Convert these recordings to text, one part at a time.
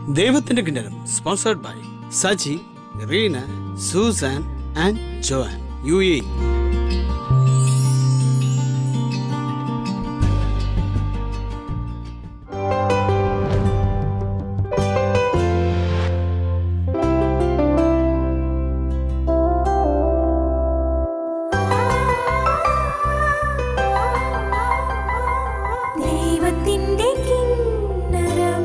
ദൈവത്തിന്റെ കിണരം sponsored by Saji Reena Susan and Joan U A ദൈവത്തിൻ്റെ കിന്നരം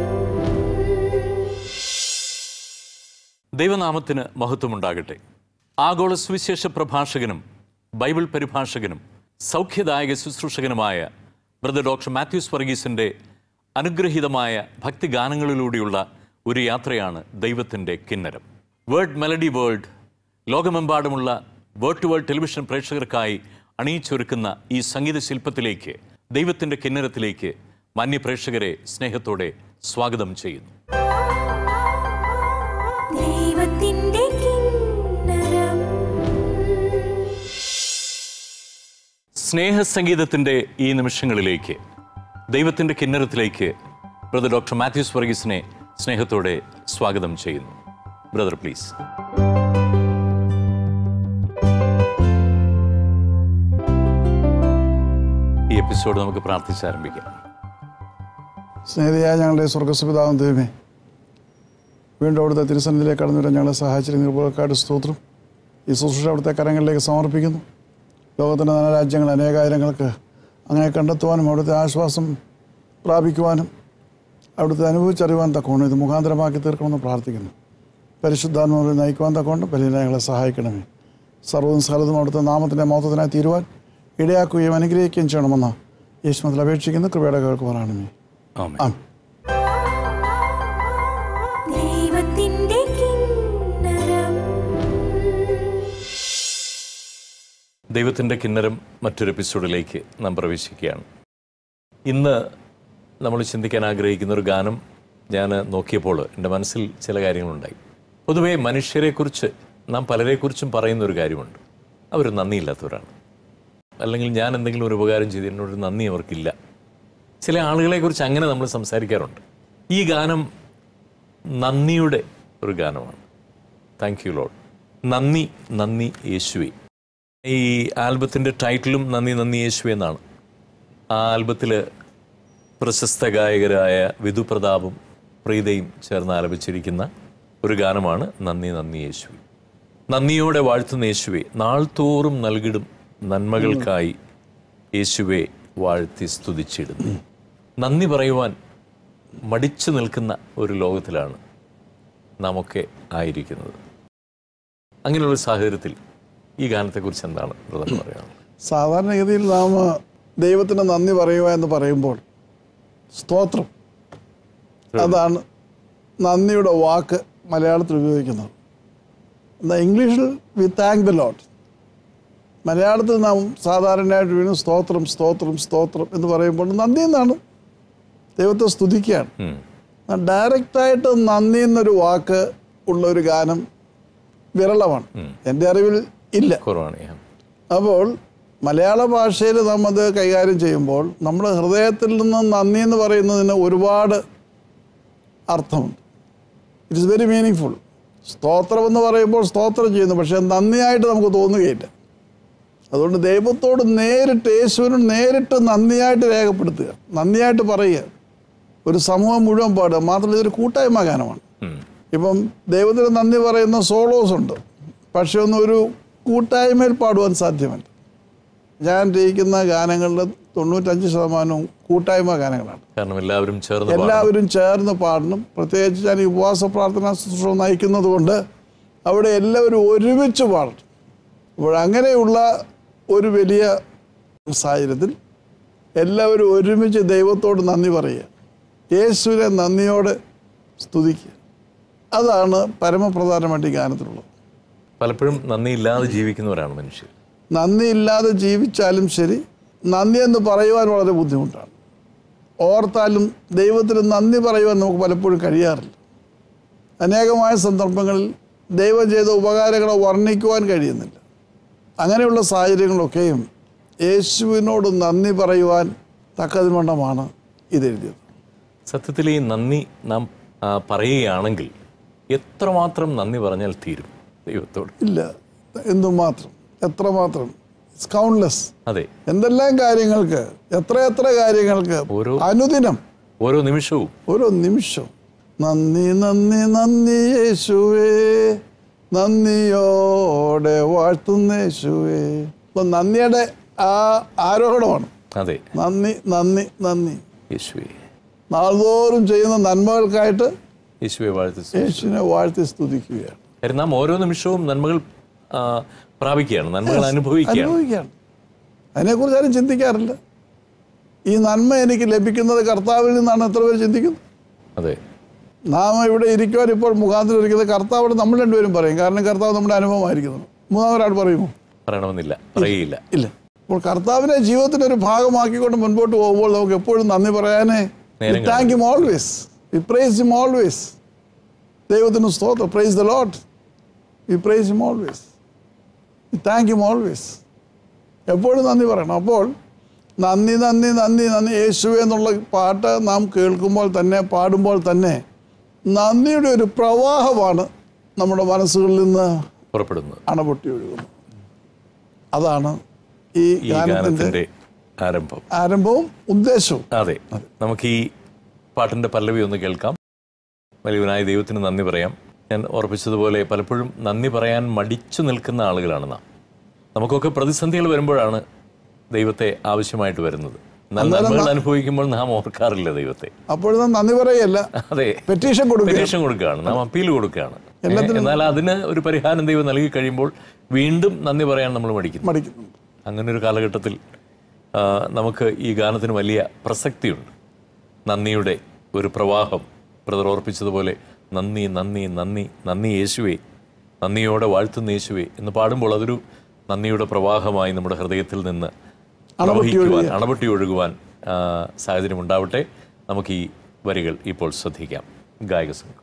ദൈവനാമത്തിന് മഹത്വമുണ്ടാകട്ടെ ആഗോള സുവിശേഷ പ്രഭാഷകനും ബൈബിൾ പരിഭാഷകനും സൗഖ്യദായക ശുശ്രൂഷകനുമായ ബ്രദർ ഡോക്ടർ മാത്യൂസ് വർഗീസിൻ്റെ അനുഗ്രഹീതമായ ഭക്തിഗാനങ്ങളിലൂടെയുള്ള ഒരു യാത്രയാണ് ദൈവത്തിൻ്റെ കിന്നരം വേൾഡ് മെലഡി വേൾഡ് ലോകമെമ്പാടുമുള്ള വേർഡ് ടു വേൾഡ് ടെലിവിഷൻ പ്രേക്ഷകർക്കായി അണിയിച്ചൊരുക്കുന്ന ഈ സംഗീത ശില്പത്തിലേക്ക് ദൈവത്തിൻ്റെ കിന്നരത്തിലേക്ക് മാന്യ പ്രേക്ഷകരെ സ്നേഹത്തോടെ സ്വാഗതം ചെയ്യുന്നു ദൈവത്തിൻ്റെ കിന്നരം സ്നേഹസംഗീതത്തിൻ്റെ ഈ നിമിഷങ്ങളിലേക്ക് ദൈവത്തിൻ്റെ കിന്നരത്തിലേക്ക് ബ്രദർ ഡോക്ടർ മാത്യൂസ് വർഗീസിനെ സ്നേഹത്തോടെ സ്വാഗതം ചെയ്യുന്നു ബ്രദർ പ്ലീസ് ഈ എപ്പിസോഡ് നമുക്ക് പ്രാർത്ഥിച്ചാരംഭിക്കാം സ്നേഹിതയായ ഞങ്ങളുടെ സ്വർഗസുപിതാവും ദൈവമേ വീണ്ടും അവിടുത്തെ തിരുസന്നിധിയിലേക്ക് കടന്നു വരാൻ ഞങ്ങളെ സഹായിച്ചിരുന്ന നിർഭയക്കാട് സ്തോത്രം ഈ ശുശ്രൂഷ അവിടുത്തെ കരങ്ങളിലേക്ക് സമർപ്പിക്കുന്നു ലോകത്തിൻ്റെ നാനാരാജ്യങ്ങൾ അനേകായിരങ്ങൾക്ക് അങ്ങനെ കണ്ടെത്തുവാനും അവിടുത്തെ ആശ്വാസം പ്രാപിക്കുവാനും അവിടുത്തെ അനുഭവിച്ചറിയുവാൻ തക്കോണം ഇത് മുഖാന്തരമാക്കി തീർക്കണമെന്ന് പ്രാർത്ഥിക്കുന്നു പരിശുദ്ധാത്മാവിനെ നയിക്കുവാൻ തക്കോണം വലിയ ഞങ്ങളെ സഹായിക്കണമേ സർവ്വതും സകലതും അവിടുത്തെ നാമത്തിൻ്റെ മഹത്വത്തിനായി തീരുവാൻ ഇടയാക്കുകയും അനുഗ്രഹിക്കുകയും ചെയ്യണമെന്ന് യേശുമത്തിൽ അപേക്ഷിക്കുന്നു കൃപയുടെ കേൾക്കുവാനാണമേ ആമേൻ. ആം ദൈവത്തിൻ്റെ കിന്നരം ദൈവത്തിൻ്റെ കിന്നരം മറ്റൊരു എപ്പിസോഡിലേക്ക് നാം പ്രവേശിക്കുകയാണ് ഇന്ന് നമ്മൾ ചിന്തിക്കാൻ ആഗ്രഹിക്കുന്ന ഒരു ഗാനം ഞാൻ നോക്കിയപ്പോൾ എൻ്റെ മനസ്സിൽ ചില കാര്യങ്ങളുണ്ടായി പൊതുവേ മനുഷ്യരെക്കുറിച്ച് നാം പലരെക്കുറിച്ചും പറയുന്ന ഒരു കാര്യമുണ്ട് അവർ നന്ദിയില്ലാത്തവരാണ് അല്ലെങ്കിൽ ഞാൻ എന്തെങ്കിലും ഒരു ഉപകാരം ചെയ്ത് എന്നോടൊരു നന്ദി അവർക്കില്ല ചില ആളുകളെക്കുറിച്ച് അങ്ങനെ നമ്മൾ സംസാരിക്കാറുണ്ട് ഈ ഗാനം നന്ദിയുടെ ഒരു ഗാനമാണ് താങ്ക് യു ലോഡ് നന്ദി നന്ദി യേശുവേ ഈ ആൽബത്തിൻ്റെ ടൈറ്റിലും നന്ദി നന്ദി യേശുവേ എന്നാണ് ആ ആൽബത്തിൽ പ്രശസ്ത ഗായകരായ വിധു പ്രതാപും പ്രീതയും ചേർന്ന് ആലപിച്ചിരിക്കുന്ന ഒരു ഗാനമാണ് നന്ദി നന്ദി യേശുവേ നന്ദിയോടെ വാഴ്ത്തുന്ന യേശുവേ നാൾതോറും നൽകിടും നന്മകൾക്കായി യേശുവെ വാഴ്ത്തി സ്തുതിച്ചിടുന്നു നന്ദി പറയുവാൻ മടിച്ചു നിൽക്കുന്ന ഒരു ലോകത്തിലാണ് നാമൊക്കെ ആയിരിക്കുന്നത് അങ്ങനെയുള്ള സാഹചര്യത്തിൽ ഈ ഗാനത്തെക്കുറിച്ച് എന്താണ് ബ്രദർ പറയാനുള്ളത് സാധാരണഗതിയിൽ നാം ദൈവത്തിന് നന്ദി പറയുക എന്ന് പറയുമ്പോൾ സ്തോത്രം അതാണ് നന്ദിയുടെ വാക്ക് മലയാളത്തിൽ ഉപയോഗിക്കുന്നത് എന്നാൽ ഇംഗ്ലീഷിൽ വി താങ്ക് ദ ലോട്ട് മലയാളത്തിൽ നാം സാധാരണയായിട്ട് വീണു സ്തോത്രം സ്തോത്രം സ്തോത്രം എന്ന് പറയുമ്പോൾ നന്ദി എന്നാണ് ദൈവത്തെ സ്തുതിക്കുകയാണ് ഉം. ഡയറക്റ്റായിട്ട് നന്ദി എന്നൊരു വാക്ക് ഉള്ള ഒരു ഗാനം വിരളമാണ് എൻ്റെ അറിവിൽ ഇല്ല കുറവാണ് ഞാൻ അപ്പോൾ മലയാള ഭാഷയിൽ നാം അത് കൈകാര്യം ചെയ്യുമ്പോൾ നമ്മുടെ ഹൃദയത്തിൽ നിന്ന് നന്ദി എന്ന് പറയുന്നതിന് ഒരുപാട് അർത്ഥമുണ്ട് it is very meaningful സ്തോത്രം എന്ന് പറയുമ്പോൾ സ്തോത്രം ചെയ്യുന്നു പക്ഷേ നന്ദിയായിട്ട് നമുക്ക് തോന്നുകയില്ല അതുകൊണ്ട് ദൈവത്തോട് നേരിട്ട് യേശുവിനോട് നേരിട്ട് നന്ദിയായിട്ട് രേഖപ്പെടുത്തുക നന്ദിയായിട്ട് പറയുക ഒരു സമൂഹം മുഴുവൻ പാടുക മാത്രമല്ല ഇതൊരു കൂട്ടായ്മ ഗാനമാണ് ഉം. ഇപ്പം ദൈവത്തിന് നന്ദി പറയുന്ന സോളോസ് ഉണ്ട് പക്ഷെ ഒന്നും ഒരു കൂട്ടായ്മയിൽ പാടുവാൻ സാധ്യമല്ല ഞാൻ രചിക്കുന്ന ഗാനങ്ങളുടെ തൊണ്ണൂറ്റഞ്ച് ശതമാനവും കൂട്ടായ്മ ഗാനങ്ങളാണ് കാരണം എല്ലാവരും ചേർന്ന് പാടണം. എല്ലാവരും ചേർന്ന് പാടണം പ്രത്യേകിച്ച് ഞാൻ ഈ ഉപവാസ പ്രാർത്ഥന ശുശ്രൂഷ നയിക്കുന്നത് കൊണ്ട് അവിടെ എല്ലാവരും ഒരുമിച്ച് പാടണം അപ്പോൾ അങ്ങനെയുള്ള ഒരു വലിയ സാഹചര്യത്തിൽ എല്ലാവരും ഒരുമിച്ച് ദൈവത്തോട് നന്ദി പറയുക യേശുവിനെ നന്ദിയോടെ സ്തുതിക്കുക അതാണ് പരമപ്രധാനമായിട്ട് ഈ ഗാനത്തിലുള്ളത് പലപ്പോഴും നന്ദിയില്ലാതെ ജീവിക്കുന്നവരാണ് മനുഷ്യർ നന്ദിയില്ലാതെ ജീവിച്ചാലും ശരി നന്ദി എന്ന് പറയുവാൻ വളരെ ബുദ്ധിമുട്ടാണ് ഓർത്താലും ദൈവത്തിന് നന്ദി പറയുവാൻ നമുക്ക് പലപ്പോഴും കഴിയാറില്ല അനേകമായ സന്ദർഭങ്ങളിൽ ദൈവം ചെയ്ത ഉപകാരങ്ങളെ വർണ്ണിക്കുവാൻ കഴിയുന്നില്ല അങ്ങനെയുള്ള സാഹചര്യങ്ങളൊക്കെയും യേശുവിനോട് നന്ദി പറയുവാൻ തക്കതിമണ്ഡമാണ് ഇതെഴുതിയത് സത്യത്തിൽ ഈ നന്ദി നാം ആ, പറയുകയാണെങ്കിൽ എത്രമാത്രം നന്ദി പറഞ്ഞാൽ തീരും ദൈവത്തോട് ഇല്ല എന്തുമാത്രം എത്രമാത്രം ഇറ്റ്സ് കൗണ്ട്ലെസ് അതെ എന്തെല്ലാം കാര്യങ്ങൾക്ക് എത്രയെത്ര കാര്യങ്ങൾക്ക് ഓരോ അനുദിനം ഓരോ നിമിഷവും ഓരോ നിമിഷം നന്ദി നന്ദി നന്ദി യേശുവേ നന്ദിയോടെ വാഴ്ത്തുന്ന യേശുവേ അപ്പൊ നന്ദിയുടെ ആ ആരോഹണമാണ് അതെ നന്ദി നന്ദി നന്ദി യേശുവെ നാൾതോറും ചെയ്യുന്ന നന്മകൾക്കായിട്ട് യേശുവെ വാഴ്ത്തി യേശുവിനെ വാഴ്ത്തി സ്തുതിക്കുകയാണ് കാര്യം നാം ഓരോ നിമിഷവും നന്മകൾ ആ, പ്രാപിക്കുകയാണ് നന്മകൾ അനുഭവിക്കുകയാണ് അനുഭവിക്കുകയാണ് അതിനെക്കുറിച്ച് ആരും ചിന്തിക്കാറില്ല ഈ നന്മ എനിക്ക് ലഭിക്കുന്നത് കർത്താവിൽ നിന്നാണ് എത്ര പേര് ചിന്തിക്കുന്നത് അതെ നാം ഇവിടെ ഇരിക്കുവാൻ ഇപ്പോൾ മുഖാന്തരം ഇരിക്കുന്നത് കർത്താവോട് നമ്മൾ രണ്ടുപേരും പറയും കാരണം കർത്താവ് നമ്മുടെ അനുഭവമായിരിക്കുന്നു മൂന്നാമതൊരാൾ പറയുമോ പറയണമെന്നില്ല പറയില്ല ഇല്ല അപ്പോൾ കർത്താവിനെ ജീവിതത്തിന്റെ ഒരു ഭാഗമാക്കിക്കൊണ്ട് മുൻപോട്ട് പോകുമ്പോൾ നമുക്ക് എപ്പോഴും നന്ദി പറയാനേ നേരം thank you always we praise him always ദൈവത്തിന് സ്തോത്രം praise the Lord we praise him always we thank him always എപ്പോഴും നന്ദി പറയണം അപ്പോൾ നന്ദി നന്ദി നന്ദി നന്ദി യേശുവേ എന്നുള്ള പാട്ട് നാം കേൾക്കുമ്പോൾ തന്നെ പാടുമ്പോൾ തന്നെ നന്ദിയുടെ ഒരു പ്രവാഹമാണ് നമ്മുടെ മനസ്സുകളിൽ നിന്ന് പുറപ്പെടുന്നത് അണപൊട്ടി ഒഴുകുന്നത് അതാണ് ഈ ഈ ഗാനത്തിന്റെ ഗാനത്തിന്റെ ആരംഭം ആരംഭവും ഉദ്ദേശവും അതെ നമുക്ക് ഈ പാട്ടിന്റെ പല്ലവി ഒന്ന് കേൾക്കാം വലിയവനായ ദൈവത്തിന് നന്ദി പറയാം ഞാൻ ഓർപ്പിച്ചതുപോലെ പലപ്പോഴും നന്ദി പറയാൻ മടിച്ചു നിൽക്കുന്ന ആളുകളാണ് നാം നമുക്കൊക്കെ പ്രതിസന്ധികൾ വരുമ്പോഴാണ് ദൈവത്തെ ആവശ്യമായിട്ട് വരുന്നത് എന്നാൽ നന്മകൾ അനുഭവിക്കുമ്പോൾ നാം ഓർക്കാറില്ല ദൈവത്തെ അപ്പോഴും നന്ദി പറയല്ല അതെ പെറ്റീഷൻ കൊടുക്കുക പെറ്റീഷൻ കൊടുക്കുകയാണ് നാം അപ്പീൽ കൊടുക്കുകയാണ് ഏ, എന്നാൽ അതിന് ഒരു പരിഹാരം ദൈവം നൽകി കഴിയുമ്പോൾ വീണ്ടും നന്ദി പറയാൻ നമ്മൾ മടിക്കുന്നു മടിക്കുന്നുണ്ട് അങ്ങനെ ഒരു കാലഘട്ടത്തിൽ ആ, നമുക്ക് ഈ ഗാനത്തിന് വലിയ പ്രസക്തിയുണ്ട് നന്ദിയുടെ ഒരു പ്രവാഹം ബ്രദർ ഓർപ്പിച്ചതുപോലെ നന്ദി നന്ദി നന്ദി നന്ദി യേശുവേ നന്ദിയോടെ വാഴ്ത്തുന്ന യേശുവേ എന്ന് പാടുമ്പോൾ അതൊരു നന്ദിയുടെ പ്രവാഹമായി നമ്മുടെ ഹൃദയത്തിൽ നിന്ന് പ്രവഹിക്കുവാൻ അണപൊട്ടി ഒഴുകുവാൻ ആ, സാഹചര്യം ഉണ്ടാവട്ടെ നമുക്ക് ഈ വരികൾ ഇപ്പോൾ ശ്രദ്ധിക്കാം ഗായക സംഘം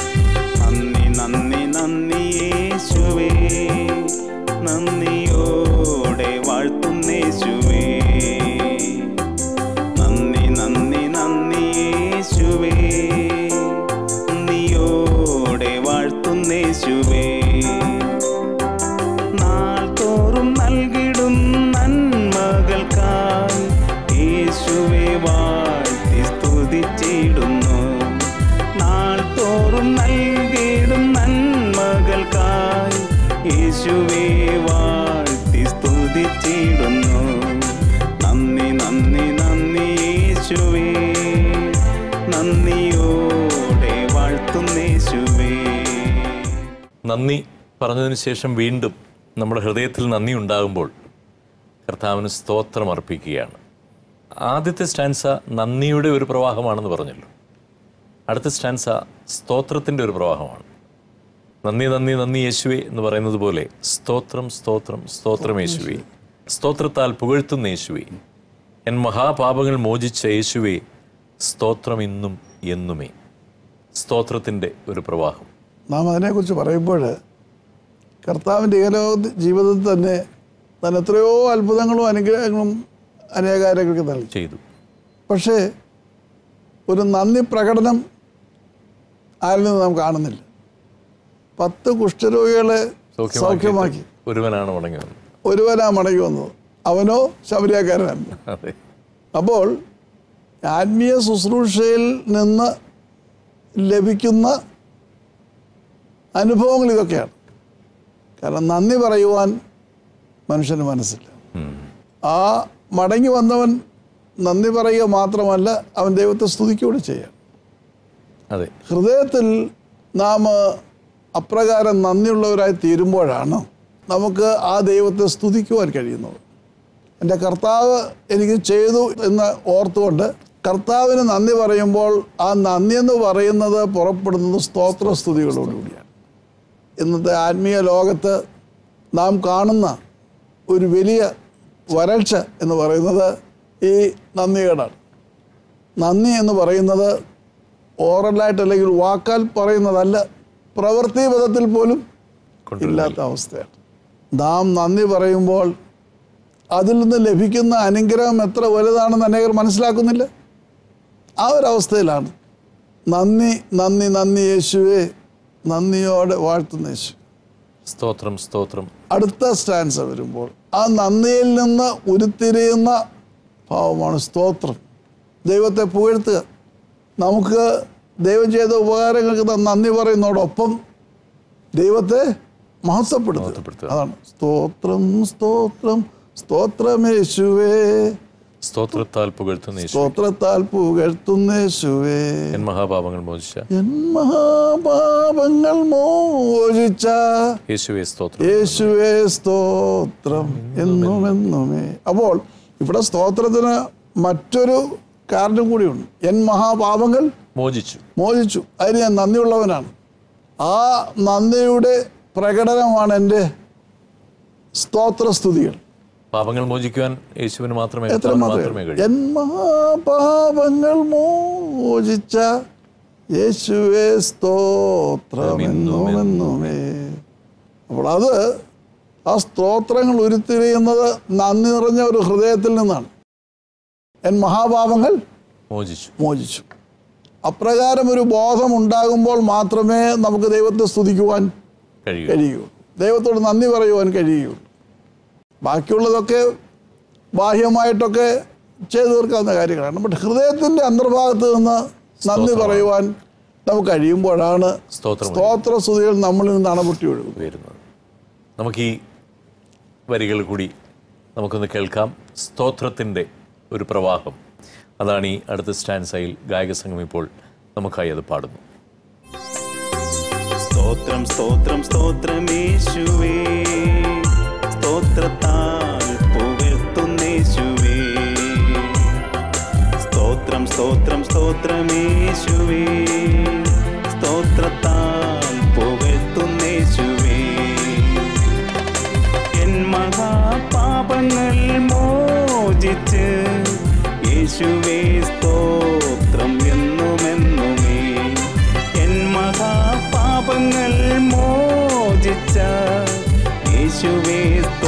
നന്ദി നന്ദി നന്ദി യേശുവേ നന്ദിയോടെ വാഴ്ത്തുന്നേശുവേ നന്ദി നന്ദി നന്ദി യേശുവേ നന്ദിയോടെ വാഴ്ത്തുന്നേശുവേ നാൾ തോറും നൽകിടും നന്മകൾക്കായി യേശുവേ വാഴ്ത്തി സ്തുതിച്ചിടുന്നു നാൾ തോറും നൽകിടും നന്മകൾക്കായി യേശുവേ വാഴ്ത്തി സ്തുതിച്ചിടുന്നു നന്ദി നന്ദി നന്ദി യേശുവേ നന്ദിയോടെ വാഴ്ത്തുന്നേശുവേ നന്ദി പറഞ്ഞതിന് ശേഷം വീണ്ടും നമ്മുടെ ഹൃദയത്തിൽ നന്ദി ഉണ്ടാകുമ്പോൾ കർത്താവിന് സ്തോത്രം അർപ്പിക്കുകയാണ് ആദ്യത്തെ സ്റ്റാൻസ നന്ദിയുടെ ഒരു പ്രവാഹമാണെന്ന് പറഞ്ഞല്ലോ അടുത്ത സ്റ്റാൻസ സ്തോത്രത്തിൻ്റെ ഒരു പ്രവാഹമാണ് നന്ദി നന്ദി നന്ദി യേശുവേ എന്ന് പറയുന്നത് പോലെ സ്തോത്രം സ്തോത്രം സ്തോത്രം യേശുവേ സ്തോത്രത്താൽ പുകഴ്ത്തുന്ന യേശുവേ എൻ മഹാപാപങ്ങൾ മോചിച്ച യേശുവേ സ്തോത്രം ഇന്നും എന്നുമേ സ്തോത്രത്തിൻ്റെ ഒരു പ്രവാഹം നാം അതിനെക്കുറിച്ച് പറയുമ്പോൾ കർത്താവിൻ്റെ ഏകലോക ജീവിതത്തിൽ തന്നെ താൻ എത്രയോ അത്ഭുതങ്ങളും അനുഗ്രഹങ്ങളും അനേകാര്യങ്ങൾക്ക് നൽകി ചെയ്തു പക്ഷേ ഒരു നന്ദി പ്രകടനം ആരിൽ നിന്ന് നാം കാണുന്നില്ല പത്ത് കുഷ്ഠരോഗികളെ സൗഖ്യമാക്കി ഒരുവനാണ് മടങ്ങി വന്നത് ഒരുവനാ മടങ്ങി വന്നത് അവനോ ശബരിയാക്കാരനാണ് അതെ അപ്പോൾ ആത്മീയ ശുശ്രൂഷയിൽ നിന്ന് ലഭിക്കുന്ന അനുഭവങ്ങൾ ഇതൊക്കെയാണ് കാരണം നന്ദി പറയുവാൻ മനുഷ്യന് മനസ്സില്ല ഉം. ആ മടങ്ങി വന്നവൻ നന്ദി പറയുക മാത്രമല്ല അവൻ ദൈവത്തെ സ്തുതിക്കുകയൂടെ ചെയ്യാം അതെ ഹൃദയത്തിൽ നാം അപ്രകാരം നന്ദിയുള്ളവരായി തീരുമ്പോഴാണ് നമുക്ക് ആ ദൈവത്തെ സ്തുതിക്കുവാൻ കഴിയുന്നത് എൻ്റെ കർത്താവ് എനിക്ക് ചെയ്തു എന്ന് ഓർത്തുകൊണ്ട് കർത്താവിന് നന്ദി പറയുമ്പോൾ ആ നന്ദി എന്ന് പറയുന്നത് പുറപ്പെടുന്നത് സ്തോത്ര സ്തുതികളോടുകൂടിയാണ് ഇന്നത്തെ ആത്മീയ ലോകത്ത് നാം കാണുന്ന ഒരു വലിയ വരൾച്ച എന്ന് പറയുന്നത് ഈ നന്ദികേടാണ് നന്ദി എന്ന് പറയുന്നത് ഓറലായിട്ട് അല്ലെങ്കിൽ വാക്കാൽ പറയുന്നതല്ല പ്രവൃത്തി പദത്തിൽ പോലും ഇല്ലാത്ത അവസ്ഥയാണ് നാം നന്ദി പറയുമ്പോൾ അതിൽ നിന്ന് ലഭിക്കുന്ന അനുഗ്രഹം എത്ര വലുതാണെന്ന് അനേകർ മനസ്സിലാക്കുന്നില്ല ആ ഒരവസ്ഥയിലാണ് നന്ദി നന്ദി നന്ദി യേശുവേ നന്ദിയോടെ വാഴ്ത്തുന്ന യേശു സ്തോത്രം സ്തോത്രം അടുത്ത സ്റ്റാൻസ് വരുമ്പോൾ ആ നന്ദിയിൽ നിന്ന് ഉരുത്തിരിയുന്ന ഭാവമാണ് സ്തോത്രം ദൈവത്തെ പുകഴ്ത്തുക നമുക്ക് ദൈവം ചെയ്ത ഉപകാരങ്ങൾക്ക് ന- നന്ദി പറയുന്നതോടൊപ്പം ദൈവത്തെ മഹത്വപ്പെടുത്തുക മഹത്വപ്പെടുത്തുക. അതാണ് സ്തോത്രം സ്തോത്രം സ്തോത്രമേശുവേ സ്തോത്രത്താൽ പുകഴ്ത്തുന്ന യേശു സ്തോത്രത്താൽ പുകഴ്ത്തുന്നേശുവേ എൻ മഹാപാപങ്ങൾ മോചിച്ച എൻ മഹാപാപങ്ങൾ മോചിച്ച യേശുവെ സ്തോത്രം യേശുവേ സ്തോത്രം എന്നും എന്നുമേ അപ്പോൾ ഇവിടെ സ്തോത്രത്തിന് മറ്റൊരു കാരണം കൂടിയുണ്ട് എൻ മഹാപാപങ്ങൾ മോചിച്ചു മോചിച്ചു അതിന് ഞാൻ നന്ദിയുള്ളവനാണ് ആ നന്ദിയുടെ പ്രകടനമാണ് എൻ്റെ സ്തോത്രസ്തുതികൾ പാപങ്ങൾ മോചിക്കുവാൻ യേശുവിന് മാത്രമേ എത്ര കർത്താവിന് മാത്രമേ മാത്രമേ കഴിയൂ എൻ മഹാപാപങ്ങൾ മോചിച്ച യേശുവേ സ്തോത്രം എന്നും എന്നുമേ അപ്പോൾ അത് ആ സ്തോത്രങ്ങൾ ഉരുത്തിരിയുന്നത് നന്ദി നിറഞ്ഞ ഒരു ഹൃദയത്തിൽ നിന്നാണ് എൻ മഹാപാപങ്ങൾ മോചിച്ചു മോചിച്ചു അപ്രകാരം ഒരു ബോധം ഉണ്ടാകുമ്പോൾ മാത്രമേ നമുക്ക് ദൈവത്തെ സ്തുതിക്കുവാൻ കഴിയൂ കഴിയൂ ദൈവത്തോട് നന്ദി പറയുവാൻ കഴിയുള്ളൂ ബാക്കിയുള്ളതൊക്കെ ബാഹ്യമായിട്ടൊക്കെ ചെയ്തു തീർക്കാവുന്ന കാര്യങ്ങളാണ് ബട്ട് ഹൃദയത്തിൻ്റെ അന്തർഭാഗത്ത് നിന്ന് നന്ദി സ്തോത്രമാണ്. പറയുവാൻ നമുക്ക് കഴിയുമ്പോഴാണ് സ്തോത്രം സ്തോത്ര സ്തുതികൾ നമ്മളിൽ നിന്ന് അണപൊട്ടി ഒഴുകുന്നത് വരുന്നത് നമുക്ക് ഈ വരികൾ കൂടി നമുക്കൊന്ന് കേൾക്കാം സ്തോത്രത്തിൻ്റെ ഒരു പ്രവാഹം അതാണ് ഈ അടുത്ത സ്റ്റാൻസയിൽ ഗായക സംഘം ഇപ്പോൾ നമുക്കായി അത് പാടുന്നു സ്തോത്രം സ്തോത്രം സ്തോത്രമേശുവേ സ്തോത്രത്താൽ പുകഴ്ത്തുന്നേശുവേ സ്തോത്രം സ്തോത്രം സ്തോത്രമേശുവേ സ്തോത്രത്താൽ പുകഴ്ത്തുന്നേശുവേ എൻ മഹാപാപങ്ങൾ മോചിച്ച് യേശുവേ സ്തോത്രം എന്നുമെന്നുമേ എൻ മഹാപാപങ്ങൾ മോചിച്ച യേശുവേ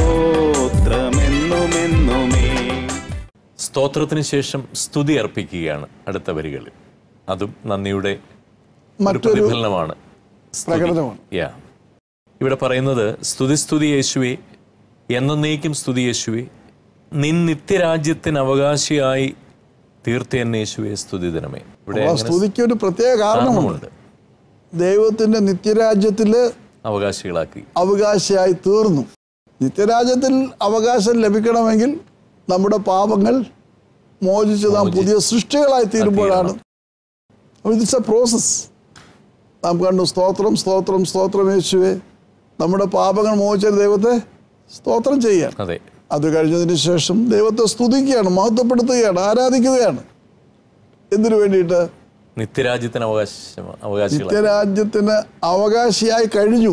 സ്തോത്രമെന്നുമെന്നുമേ സ്തോത്രത്തിന് ശേഷം സ്തുതി അർപ്പിക്കുകയാണ് അടുത്ത വരികളിൽ അതും നന്ദിയുടെ ഒരു മറ്റൊരു പ്രതിഫലനമാണ് സ്തുതി. പ്രകടനമാണ്. Yeah. ഇവിടെ പറയുന്നത് സ്തുതി സ്തുതി യേശുവേ എന്നേക്കും സ്തുതി യേശുവേ നിൻ നിത്യരാജ്യത്തിന് അവകാശിയായി തീർത്തേൻ യേശുവേ സ്തുതി ദിനമേ ഇവിടെ ആ അങ്ങനെ സ്തുതിക്ക് ഒരു പ്രത്യേക കാരണമുണ്ട് കാരണമുണ്ട് ദൈവത്തിൻ്റെ നിത്യരാജ്യത്തിൽ അവകാശികളാക്കി അവകാശിയായി തീർന്നു നിത്യരാജ്യത്തിൽ അവകാശം ലഭിക്കണമെങ്കിൽ നമ്മുടെ പാപങ്ങൾ മോചിച്ച് നാം പുതിയ സൃഷ്ടികളായി തീരുമ്പോഴാണ് ഇറ്റ്സ് എ പ്രോസസ് നാം കണ്ടു സ്തോത്രം സ്തോത്രം സ്തോത്രം യേശുവേ നമ്മുടെ പാപങ്ങൾ മോചിച്ച ദൈവത്തെ സ്തോത്രം ചെയ്യാൻ അതെ അത് കഴിഞ്ഞതിന് ശേഷം ദൈവത്തെ സ്തുതിക്കുകയാണ് മഹത്വപ്പെടുത്തുകയാണ് ആരാധിക്കുകയാണ് എന്തിനു വേണ്ടിയിട്ട് നിത്യരാജ്യത്തിന് അവകാശം അവകാശികളാക്കി നിത്യരാജ്യത്തിന് അവകാശിയായി കഴിഞ്ഞു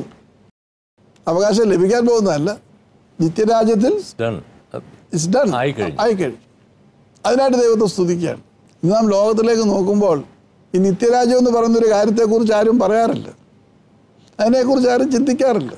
അവകാശം ലഭിക്കാൻ പോകുന്നതല്ല നിത്യരാജ്യത്തിൽ Done. ഇറ്റ്സ് ഡൺ ആയി കഴിഞ്ഞു. ആയി കഴിഞ്ഞു അതിനായിട്ട് ദൈവത്തെ സ്തുതിക്കുകയാണ് ഇന്ന് നാം ലോകത്തിലേക്ക് നോക്കുമ്പോൾ ഈ നിത്യരാജ്യം എന്ന് പറയുന്നൊരു കാര്യത്തെക്കുറിച്ച് ആരും പറയാറില്ല അതിനെക്കുറിച്ച് ആരും ചിന്തിക്കാറില്ല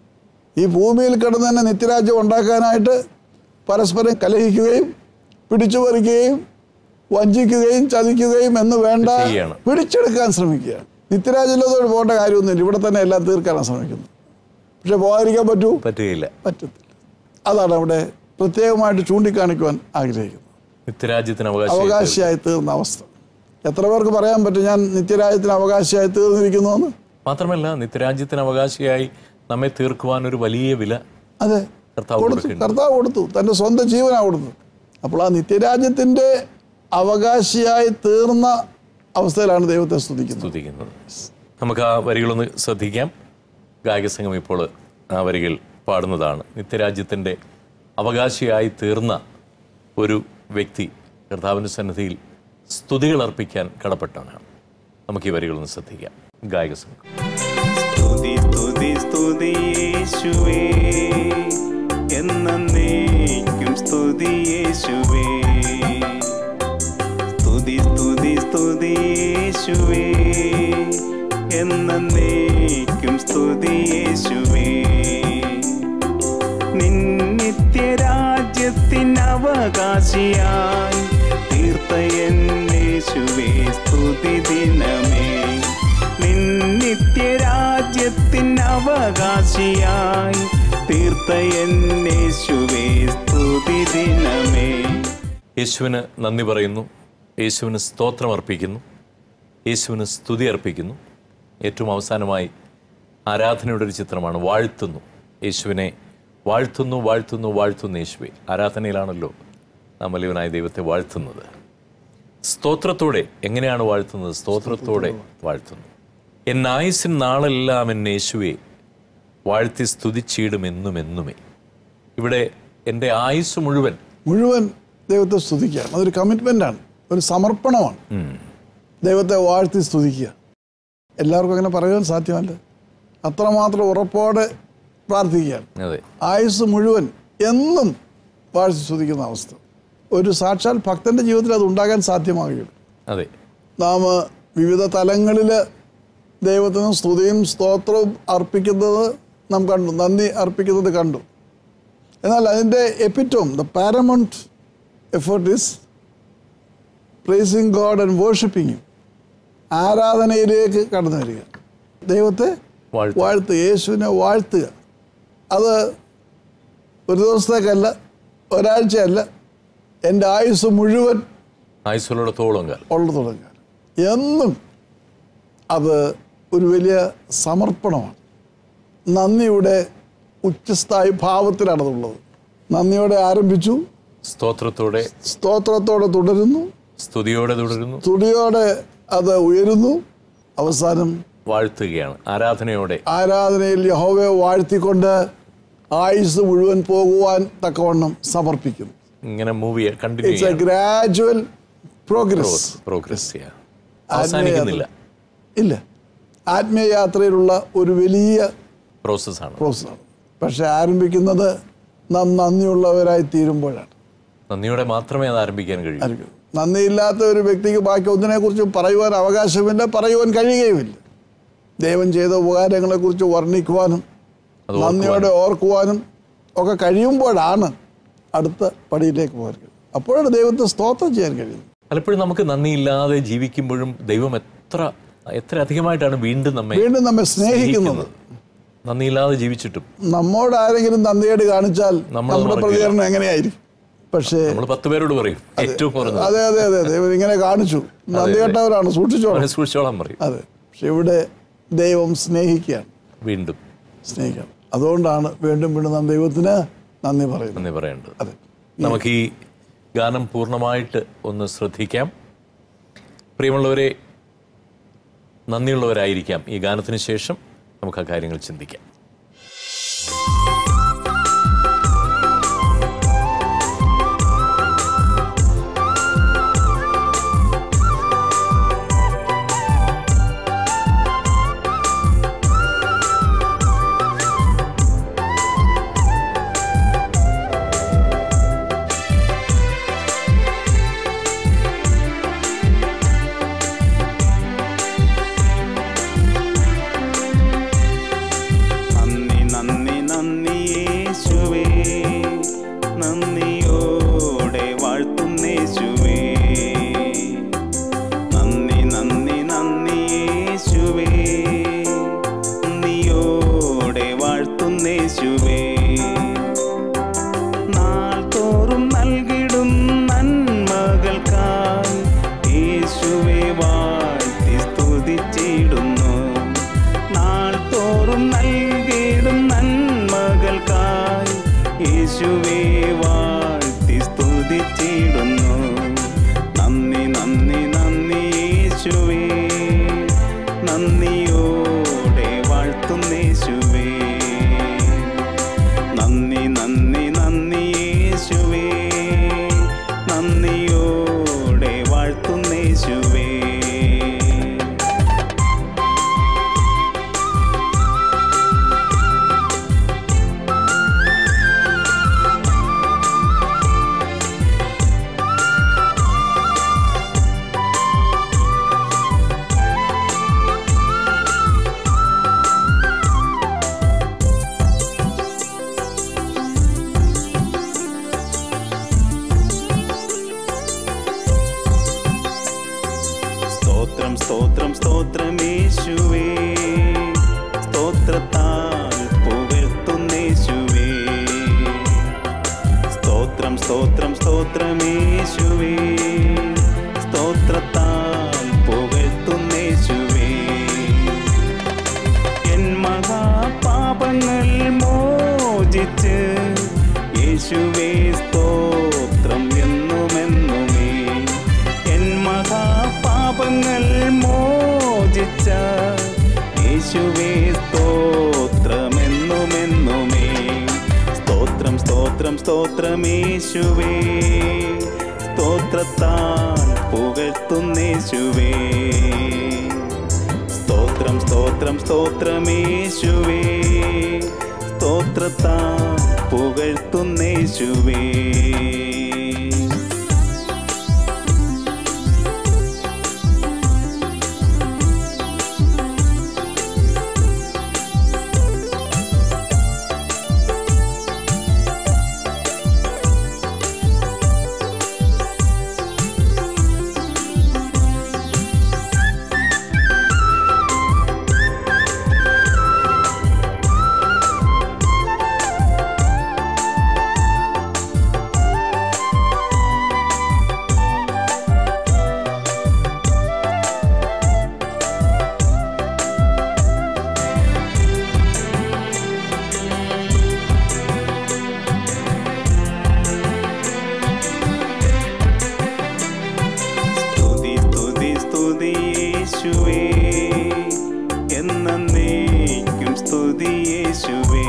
ഈ ഭൂമിയിൽ കിടന്ന് തന്നെ നിത്യരാജ്യം ഉണ്ടാക്കാനായിട്ട് പരസ്പരം കലഹിക്കുകയും പിടിച്ചു പറിക്കുകയും വഞ്ചിക്കുകയും ചതിക്കുകയും എന്ന് വേണ്ട ചെയ്യാണ്. പിടിച്ചെടുക്കാൻ ശ്രമിക്കുകയാണ് നിത്യരാജ്യത്തോട് പോകേണ്ട കാര്യമൊന്നുമില്ല ഇവിടെ തന്നെ എല്ലാം തീർക്കാനാണ് ശ്രമിക്കുന്നത് പക്ഷെ പോകാതിരിക്കാൻ പറ്റൂ പറ്റുകയില്ല പറ്റത്തില്ല അതാണ് അവിടെ പ്രത്യേകമായിട്ട് ചൂണ്ടിക്കാണിക്കുവാൻ ആഗ്രഹിക്കുന്നത് നിത്യരാജ്യത്തിന് അവകാശി അവകാശിയായി തീർന്ന അവസ്ഥ എത്ര പേർക്ക് പറയാൻ പറ്റും ഞാൻ നിത്യരാജ്യത്തിന് അവകാശിയായി തീർന്നിരിക്കുന്നു എന്ന് മാത്രമല്ല നിത്യരാജ്യത്തിന് അവകാശിയായി നമ്മെ തീർക്കുവാൻ ഒരു വലിയ വില അതെ കർത്താവ് കൊടുത്തു കൊടുക്കുന്നുണ്ട്. കർത്താവ് കൊടുത്തു തൻ്റെ സ്വന്തം ജീവനാ കൊടുത്തു അപ്പോൾ ആ നിത്യരാജ്യത്തിൻ്റെ അവകാശിയായി തീർന്ന അവസ്ഥയിലാണ് ദൈവത്തെ സ്തുതിക്കുന്നത് സ്തുതിക്കുന്നത് നമുക്ക് ആ വരികളൊന്ന് ശ്രദ്ധിക്കാം ഗായക സംഘം ഇപ്പോൾ ആ വരികൾ പാടുന്നതാണ് നിത്യരാജ്യത്തിൻ്റെ അവകാശിയായി തീർന്ന ഒരു വ്യക്തി കർത്താവിൻ്റെ സന്നിധിയിൽ സ്തുതികൾ അർപ്പിക്കാൻ കടപ്പെട്ടവനാണ് നമുക്ക് ഈ വരികളൊന്ന് ശ്രദ്ധിക്കാം ഗായക സംഘം സ്തുതി സ്തുതി സ്തുതി യേശുവേ എന്നേക്കും സ്തുതി യേശുവേ സ്തുതി സ്തുതി സ്തുതി യേശുവേ എന്നേക്കും സ്തുതി യേശുവേ നിന്നിത്യരാജ്യത്തിനവകാശിയായി തീർത്ത എന്നേശുവേ സ്തുതി ദിനമേ നിൻ നിത്യരാജ്യത്തിൻ അവകാശിയായി തീർത്ത എന്നേശുവേ സ്തുതി ദിനമേ യേശുവിന് നന്ദി പറയുന്നു യേശുവിന് സ്തോത്രം അർപ്പിക്കുന്നു യേശുവിന് സ്തുതി അർപ്പിക്കുന്നു ഏറ്റവും അവസാനമായി ആരാധനയുടെ ഒരു ചിത്രമാണ് വാഴ്ത്തുന്നു യേശുവിനെ വാഴ്ത്തുന്നു വാഴ്ത്തുന്നു വാഴ്ത്തുന്നു യേശുവെ ആരാധനയിലാണല്ലോ നാം വലിയവനായ ദൈവത്തെ വാഴ്ത്തുന്നത് സ്തോത്രത്തോടെ എങ്ങനെയാണ് വാഴ്ത്തുന്നത് സ്തോത്രത്തോടെ വാഴ്ത്തുന്നു എൻ ആയുസിൻ നാളെല്ലാം എന്നെ യേശുവെ വാഴ്ത്തി സ്തുതിച്ചിടും എന്നും എന്നുമേ ഇവിടെ എൻ്റെ ആയുസ് മുഴുവൻ മുഴുവൻ ദൈവത്തെ സ്തുതിക്കുകയാണ് അതൊരു കമ്മിറ്റ്മെൻ്റാണ് ഒരു സമർപ്പണമാണ് ദൈവത്തെ വാഴ്ത്തി സ്തുതിക്കുക എല്ലാവർക്കും അങ്ങനെ പറയാൻ സാധ്യമല്ല അത്രമാത്രം ഉറപ്പോടെ പ്രാർത്ഥിക്കുകയാണ് അതെ ആയുസ് മുഴുവൻ എന്നും വാഴ്ത്തി സ്തുതിക്കുന്ന അവസ്ഥ ഒരു സാക്ഷാൽ ഭക്തന്റെ ജീവിതത്തിൽ അത് ഉണ്ടാകാൻ സാധ്യമാകുകയുള്ളൂ അതെ നാം വിവിധ തലങ്ങളിൽ ദൈവത്തിന് സ്തുതിയും സ്തോത്രവും അർപ്പിക്കുന്നത് നാം കണ്ടു നന്ദി അർപ്പിക്കുന്നത് കണ്ടു എന്നാൽ അതിൻ്റെ epitome the paramount effort is praising God and worshipping ആരാധനയിലേക്ക് കടന്നു വരിക ദൈവത്തെ വാഴ്ത്തുക. വാഴ്ത്തുക യേശുവിനെ വാഴ്ത്തുക അത് ഒരു ദിവസത്തേക്കല്ല ഒരാഴ്ചയല്ല എൻ്റെ ആയുസ് മുഴുവൻ ആയുസ്സുള്ളിടത്തോളം കാലം ഉള്ള തുടങ്ങാൻ എന്നും അത് ഒരു വലിയ സമർപ്പണമാണ് നന്ദിയുടെ ഉച്ചസ്ഥായി ഭാവത്തിലാണ് അതുള്ളത് നന്ദിയോടെ ആരംഭിച്ചു സ്തോത്രത്തോടെ സ്തോത്രത്തോടെ തുടരുന്നു സ്തുതിയോടെ തുടരുന്നു തുടിയോടെ അത് ഉയരുന്നു അവസാനം വാഴ്ത്തുകയാണ് ആരാധനയോടെ ആരാധനയിൽ യഹോവയെ വാഴ്ത്തിക്കൊണ്ട് ആയുസ് മുഴുവൻ പോകുവാൻ തക്കവണ്ണം സമർപ്പിക്കുന്നു ഇങ്ങനെ move continue it's a gradual progress progress ചെയ്യാം അവസാനിക്കുന്നില്ല ഇല്ല ആത്മീയ യാത്രയിലുള്ള ഒരു വലിയ പ്രോസസ്സാണ് പ്രോസസ്സാണ് പക്ഷെ ആരംഭിക്കുന്നത് നാം നന്ദിയുള്ളവരായി തീരുമ്പോഴാണ് നന്ദിയോടെ മാത്രമേ അത് ആരംഭിക്കാൻ കഴിയൂ ആയിരിക്കും നന്ദിയില്ലാത്ത ഒരു വ്യക്തിക്ക് ബാക്കി ഒന്നിനെക്കുറിച്ച് പറയുവാൻ അവകാശമില്ല പറയുവാൻ കഴിയുകയുമില്ല ദൈവം ചെയ്ത ഉപകാരങ്ങളെക്കുറിച്ച് വർണ്ണിക്കുവാനും അത് നന്ദിയോടെ ഓർക്കുവാനും ഒക്കെ കഴിയുമ്പോഴാണ് അടുത്ത പടിയിലേക്ക് പോകാൻ അപ്പോഴാണ് ദൈവത്തെ സ്തോത്രം ചെയ്യാൻ കഴിയുന്നത് പലപ്പോഴും നമുക്ക് നന്ദിയില്ലാതെ ജീവിക്കുമ്പോഴും ദൈവം എത്ര എത്ര അധികമായിട്ടാണ് വീണ്ടും നമ്മെ വീണ്ടും നമ്മെ സ്നേഹിക്കുന്നത് നന്ദിയില്ലാതെ ജീവിച്ചിട്ടും നമ്മോട് ആരെങ്കിലും നന്ദിയേട് കാണിച്ചാൽ നമ്മൾ നമ്മുടെ മറക്കില്ല. പ്രതികരണം എങ്ങനെയായിരിക്കും പക്ഷേ നമ്മൾ പത്ത് പേരോട് പറയും ഏറ്റവും കുറഞ്ഞത് അതെ അതെ അതെ ദൈവം ഇങ്ങനെ കാണിച്ചു നന്ദി കെട്ടവരാണ് സൂക്ഷിച്ചോളാം അവനെ സൂക്ഷിച്ചോളാൻ പറയും അതെ പക്ഷെ ഇവിടെ ദൈവം സ്നേഹിക്കുകയാണ് വീണ്ടും സ്നേഹിക്കുകയാണ് അതുകൊണ്ടാണ് വീണ്ടും വീണ്ടും നാം ദൈവത്തിന് നന്ദി പറയുന്നത് നന്ദി പറയേണ്ടത് അതെ നമുക്ക് ഈ ഗാനം പൂർണ്ണമായിട്ട് ഒന്ന് ശ്രദ്ധിക്കാം പ്രിയമുള്ളവരെ നന്ദിയുള്ളവരായിരിക്കാം ഈ ഗാനത്തിന് ശേഷം നമുക്ക് ആ കാര്യങ്ങൾ ചിന്തിക്കാം നന്ദി നന്ദി നന്ദി യേശുവേ നന്ദിയോടെ വാഴ്ത്തുന്നേശുവേ നന്ദി നന്ദി നന്ദി യേശുവേ നന്ദിയോടെ വാഴ്ത്തുന്നേശുവേ നാൾ തോറും നൽകിടും നന്മകൾക്കായി യേശുവെ വാഴ്ത്തി സ്തുതിച്ചിടുന്നു നാൾ തോറും നൽകിടും നന്മകൾക്കായി യേശുവെ വാഴ്ത്തി സ്തുതിച്ചിടുന്നു നന്ദി നന്ദി നന്ദി യേശുവേ നന്ദിയോടെ വാഴ്ത്തുന്നേശുവേ നന്ദി നന്ദി നന്ദി യേശുവേ നന്ദിയോടെ വാഴ്ത്തുന്നേശുവേ യേശുവേ സ്തോത്രം എന്നുമെന്നുമേ എൻ മഹാപാപങ്ങൾ മോചിച്ച യേശുവേ സ്തോത്രമെന്നുമെന്നുമേ സ്തോത്രം സ്തോത്രം സ്തോത്രം യേശുവേ സ്തോത്രത്താൽ പുകഴ്ത്തുന്നേശുവേ സ്തോത്രം സ്തോത്രം സ്തോത്രമേശുവേ സ്തോത്രത്താൽ പുകഴ്ത്തുന്നേശുവേ സ്തുതി സ്തുതി സ്തുതി യേശുവേ എന്നേക്കും സ്തുതി യേശുവേ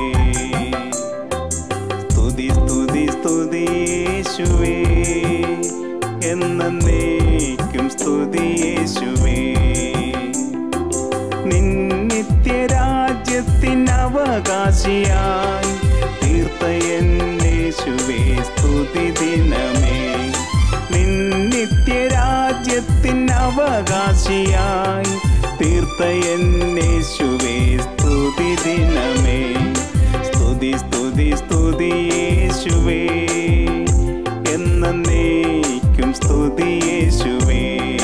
സ്തുതി സ്തുതി സ്തുതി യേശുവേ എന്നേക്കും സ്തുതി യേശുവേ നിന്നിത്യരാജ്യത്തിനവകാശിയായി തീർത്ത എന്നേശുവേ സ്തുതി ദിനമേ നിന്നിത്യരാജ്യത്തിനവകാശിയായി തീർത്ത എന്നേശുവേ സ്തുതി ദിനമേ സ്തുതി സ്തുതി സ്തുതി യേശുവേ എന്നേക്കും സ്തുതി യേശുവേ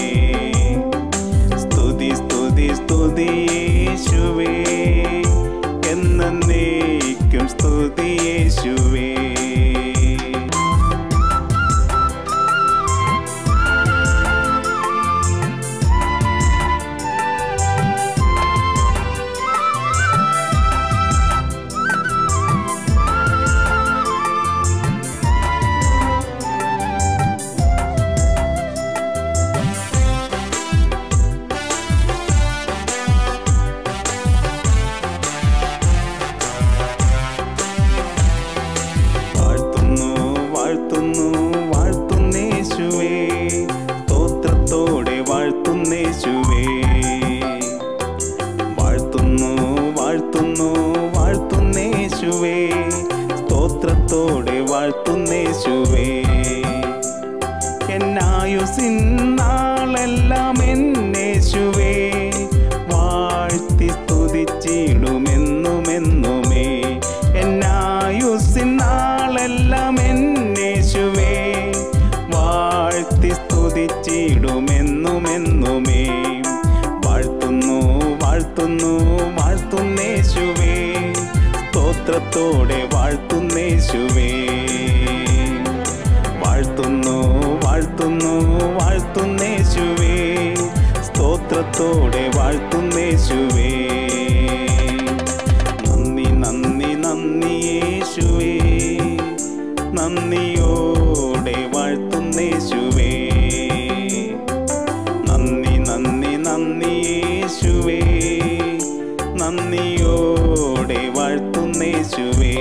സ്തുതി സ്തുതി സ്തുതി യേശുവേ എന്നേക്കും സ്തുതി യേശുവേ വാഴ്ത്തുന്നു വാഴ്ത്തുന്നു വാഴ്ത്തുന്നേശുവേ സ്തോത്രത്തോടെ വാഴ്ത്തുന്നേശുവേ വാഴ്ത്തുന്നു വാഴ്ത്തുന്നു വാഴ്ത്തുന്നേശുവേ സ്തോത്രത്തോടെ വാഴ്ത്തുന്നേശുവേ എന്നായുസിൻ നാളെല്ലാം എന്നേശുവേ വാഴ്ത്തി സ്തുതിച്ചിടുമെന്നുമെന്നുമേ എന്നായുസിൻ നാളെല്ലാം എന്നേശുവേ വാഴ്ത്തി സ്തുതിച്ചിടുമെന്നുമെന്നുമേ വാഴ്ത്തുന്നു വാഴ്ത്തുന്നു വാഴ്ത്തുന്നേശുവേ സ്തോത്രത്തോടെ വാഴ്ത്തുന്നേശുവേ വാഴ്ത്തുന്നു വാഴ്ത്തുന്നു വാഴ്ത്തുന്നേശുവേ സ്തോത്രത്തോടെ വാഴ്ത്തുന്നേശുവേ നന്ദി നന്ദി നന്ദി യേശുവേ നന്ദിയോടെ വാഴ്ത്തുന്നേശുവേ നന്ദി നന്ദി നന്ദി യേശുവേ നന്ദിയോടെ വാഴ്ത്തുന്നേശുവേ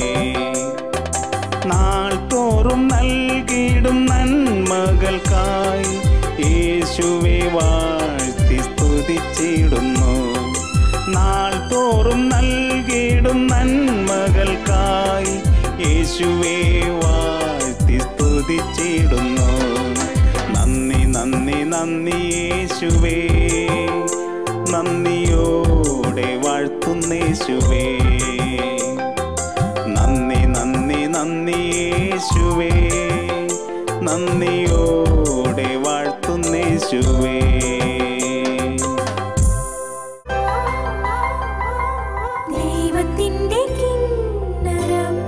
നാൾ തോറും നൽകിയിടും നന്മകൾക്കായി യേശുവെ വാഴ്ത്തി സ്തുതിച്ചിടുന്നു നാൾ തോറും നൽകിയിടും നന്മകൾക്കായി യേശുവെ വാഴ്ത്തി സ്തുതിച്ചിടുന്നു നന്ദി നന്ദി നന്ദി യേശുവേ നന്ദിയോടെ വാഴ്ത്തുന്നേശുവേ നന്ദി നന്ദി നന്ദി യേശുവേ നന്ദിയോടെ വാഴ്ത്തുന്നേശുവേ ദൈവത്തിൻ്റെ കിന്നരം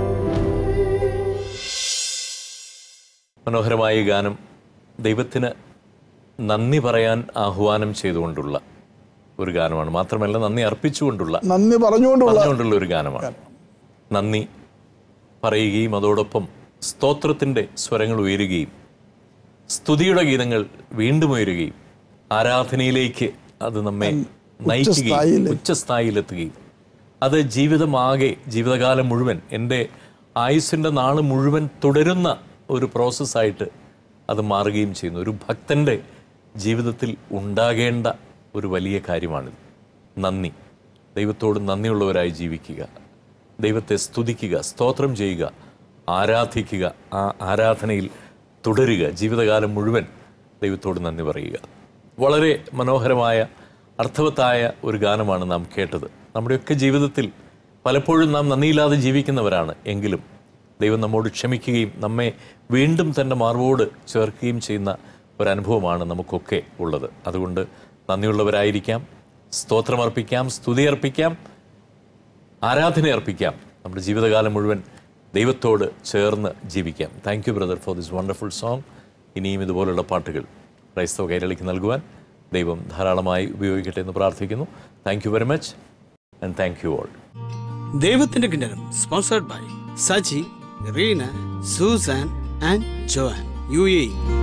മനോഹരമായ ഈ ഗാനം ദൈവത്തിന് നന്ദി പറയാൻ ആഹ്വാനം ചെയ്തുകൊണ്ടുള്ള ഒരു ഗാനമാണ് മാത്രമല്ല നന്ദി അർപ്പിച്ചുകൊണ്ടുള്ള നന്ദി പറഞ്ഞുകൊണ്ടുള്ള പറഞ്ഞുകൊണ്ടുള്ള ഒരു ഗാനമാണ് നന്ദി പറയുകയും അതോടൊപ്പം സ്തോത്രത്തിൻ്റെ സ്വരങ്ങൾ ഉയരുകയും സ്തുതിയുടെ ഗീതങ്ങൾ വീണ്ടും ഉയരുകയും ആരാധനയിലേക്ക് അത് നമ്മെ നയിക്കുകയും ഉച്ചസ്ഥായിയിൽ- ഉച്ചസ്ഥായിയിലെത്തുകയും അത് ജീവിതമാകെ ജീവിതകാലം മുഴുവൻ എൻ്റെ ആയുസ്സിൻ്റെ നാൾ മുഴുവൻ തുടരുന്ന ഒരു പ്രോസസ്സായിട്ട് അത് മാറുകയും ചെയ്യുന്നു ഒരു ഭക്തൻ്റെ ജീവിതത്തിൽ ഉണ്ടാകേണ്ട ഒരു വലിയ കാര്യമാണിത് നന്ദി ദൈവത്തോട് നന്ദിയുള്ളവരായി ജീവിക്കുക ദൈവത്തെ സ്തുതിക്കുക സ്തോത്രം ചെയ്യുക ആരാധിക്കുക ആ ആരാധനയിൽ തുടരുക ജീവിതകാലം മുഴുവൻ ദൈവത്തോട് നന്ദി പറയുക വളരെ മനോഹരമായ അർത്ഥവത്തായ ഒരു ഗാനമാണ് നാം കേട്ടത് നമ്മുടെയൊക്കെ ജീവിതത്തിൽ പലപ്പോഴും നാം നന്ദിയില്ലാതെ ജീവിക്കുന്നവരാണ് എങ്കിലും ദൈവം നമ്മോട് ക്ഷമിക്കുകയും നമ്മെ വീണ്ടും തൻ്റെ മാർവോട് ചേർക്കുകയും ചെയ്യുന്ന ഒരനുഭവമാണ് നമുക്കൊക്കെ ഉള്ളത് അതുകൊണ്ട് നന്ദിയുള്ളവരായിരിക്കാം സ്തോത്രമർപ്പിക്കാം സ്തുതി അർപ്പിക്കാം ആരാധന അർപ്പിക്കാം നമ്മുടെ ജീവിതകാലം മുഴുവൻ ദൈവത്തോട് ചേർന്ന് ജീവിക്കാം thank you brother for this wonderful song ഇനിയും ഇതുപോലുള്ള പാട്ടുകൾ ക്രൈസ്തവ കൈരളിക്ക് നൽകുവാൻ ദൈവം ധാരാളമായി ഉപയോഗിക്കട്ടെ എന്ന് പ്രാർത്ഥിക്കുന്നു thank you very much and thank you all ദൈവത്തിന്റെ കിണരം sponsored by Saji Reena Susan and Joan U A